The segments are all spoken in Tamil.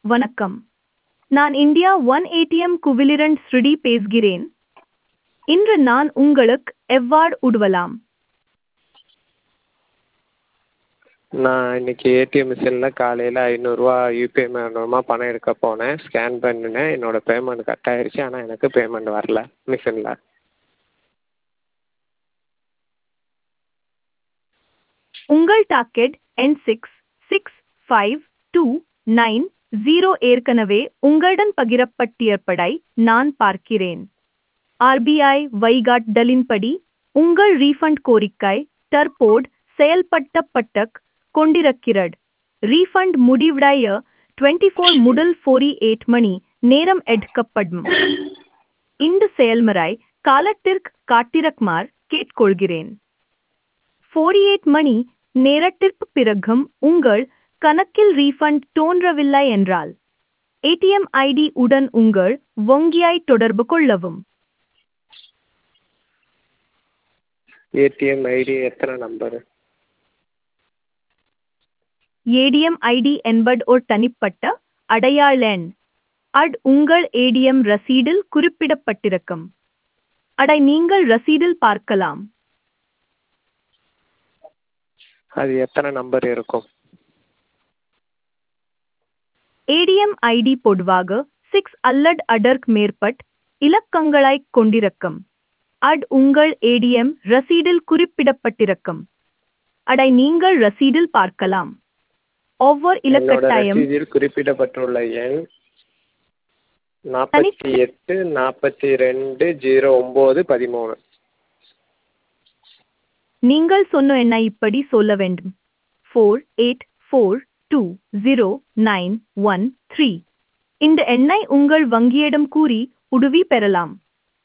வணக்கம் நான் இந்தியா ஒன் ஏடிஎம் குவிலிரண்ட் ஸ்ருடி பேசுகிறேன் இன்று நான் உங்களுக்கு எவ்வாறு உதவலாம் நான் இன்னைக்கு ஏடிஎம் மிஷினில் காலையில் ஐநூறுரூவா யூபிஐ மூலமாக பணம் எடுக்க போனேன் ஸ்கேன் பண்ணினேன் என்னோடய பேமெண்ட் கட் ஆகிடுச்சு ஆனால் எனக்கு பேமெண்ட் வரல மிஷினில் உங்கள் டாக்கெட் எண் six six five two nine zero ஏற்கனவே உங்களுடன் பகிரப்பட்டிருப்பதை நான் பார்க்கிறேன் ஆர்பிஐ வழிகாட்டுதலின்படி உங்கள் ரீஃபண்ட் கோரிக்கை தற்போது செயல்படுத்தப்பட்டு கொண்டிருக்கிறது ரீஃபண்ட் முடிவடைய டுவெண்ட்டி ஃபோர் முதல் ஃபோர்டி எயிட் மணி நேரம் எடுக்கப்படும் இந்த செயல்முறை காலத்திற்கு காட்டிரக்குமாறு கேட்டுக்கொள்கிறேன் ஃபோர்டி எயிட் மணி நேரத்திற்கு பிறகும் உங்கள் கணக்கில் ரீஃபண்ட் தோன்றவில்லை என்றால் ஏடிஎம் ஐடி உடன் உங்கள் வங்கியை தொடர்பு கொள்ளவும் ஏடிஎம் ஐடி எத்தனை நம்பரு ஏடிஎம் ஐடி என்பது ஒரு தனிப்பட்ட அடையாள எண் அட் உங்கள் ஏடிஎம் ரசீடில் குறிப்பிடப்பட்டிருக்கும் அடை நீங்கள் ரசீடில் பார்க்கலாம் அது எத்தனை நம்பர் இருக்கும் ஏடிஎம் ஐடி பொதுவாக சிக்ஸ் அல்லது அதற்கு மேற்பட் இலக்கங்களைக் கொண்டிருக்கும் அட் உங்கள் ஏடிஎம் ரசீடில் குறிப்பிடப்பட்டிருக்கும் அடை நீங்கள் ரசீடில் பார்க்கலாம் ஒவ்வொரு என்னோட இலக்கட்டாயம் ரசீதில் குறிப்பிடப்பட்டுள்ள எண் நாற்பத்தி எட்டு நாற்பத்தி ரெண்டு ஜீரோ ஒம்பது பதிமூணு நீங்கள் சொன்ன எண்ணை இப்படி சொல்ல வேண்டும் four eight four two zero nine one three இந்த எண்ணை உங்கள் வங்கியிடம் கூறி உதவி பெறலாம்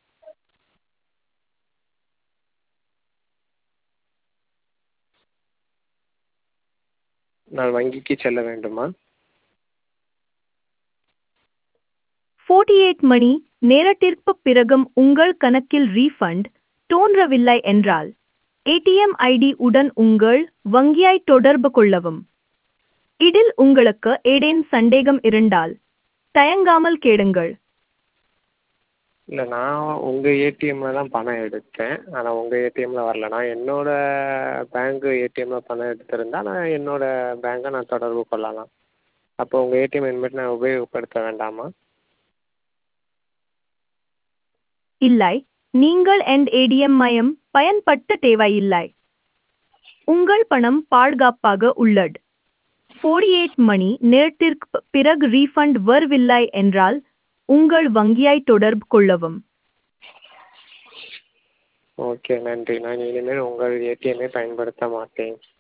நான் வங்கிக்கு செல்ல வேண்டுமா ஃபோர்ட்டி எயிட் மணி நேரத்திற்கு பிறகும் உங்கள் கணக்கில் ரீஃபண்ட் தோன்றவில்லை என்றால் ஏடிஎம் ஐடி உடன் உங்கள் வங்கியை தொடர்பு கொள்ளவும் இதில் உங்களுக்கு ஏதேனும் சந்தேகம் இருந்தால் தயங்காமல் கேளுங்கள் இல்லை நான் உங்கள் ஏடிஎம்மில் தான் பணம் எடுத்தேன் ஆனால் உங்கள் ஏடிஎம்மில் வரல நான் என்னோட பேங்க்கு ஏடிஎம்மில் பணம் எடுத்திருந்தா நான் என்னோட பேங்கை நான் தொடர்பு கொள்ளலாம் அப்போ உங்கள் ஏடிஎம் இனிமேட்டு நான் உபயோகப்படுத்த வேண்டாமா இல்லை நீங்கள் எண்ட் ஏடிஎம் மையம் பயன்படுத்த தேவையில்லை உங்கள் பணம் பாதுகாப்பாக உள்ளது ஃபோர்டி எயிட் மணி நேரத்திற்கு பிறகு ரீஃபண்ட் வரவில்லை என்றால் உங்கள் வங்கியை தொடர்பு கொள்ளவும் ஓகே நன்றி நான் இனிமேல் உங்கள் ஏடிஎம்மை பயன்படுத்த மாட்டேன்